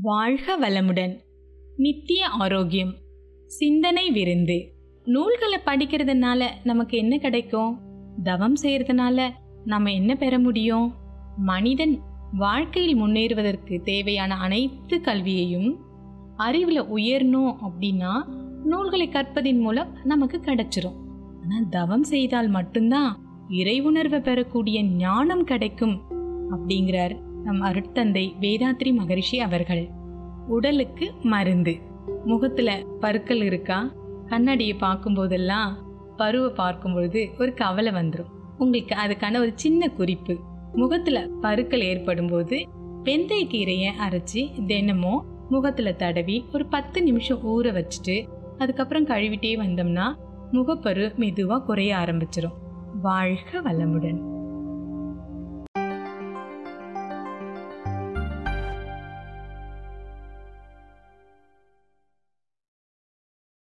வாழ்க வளமுடன் நித்திய ஆரோக்கியம் சிந்தனை விருந்து நூல்களை படிக்கிறதுனால நமக்கு என்ன கிடைக்கும் தவம் செய்யறதுனால நம்ம என்ன பெற முடியும் மனிதன் வாழ்க்கையில் முன்னேறுவதற்கு தேவையான அனைத்து கல்வியையும் அறிவில் உயரணும் அப்படின்னா நூல்களை கற்பதின் மூலம் நமக்கு கிடைச்சிரும் ஆனால் தவம் செய்தால் மட்டும்தான் இறை உணர்வை பெறக்கூடிய ஞானம் கிடைக்கும் அப்படிங்கிறார் நம் அருட்தந்தை வேதாத்ரி மகரிஷி அவர்கள் உடலுக்கு மருந்து முகத்துல பருக்கள் இருக்கா கண்ணாடியை பார்க்கும்போதெல்லாம் பருவை பார்க்கும்பொழுது ஒரு கவலை வந்துடும் உங்களுக்கு அதுக்கான ஒரு சின்ன குறிப்பு முகத்துல பருக்கள் ஏற்படும் போது வெந்தய கீரையை அரைச்சி தினமும் முகத்துல தடவி ஒரு பத்து நிமிஷம் ஊற வச்சுட்டு அதுக்கப்புறம் கழுவிட்டே வந்தோம்னா முகப்பரு மெதுவா குறைய ஆரம்பிச்சிரும் வாழ்க வளமுடன்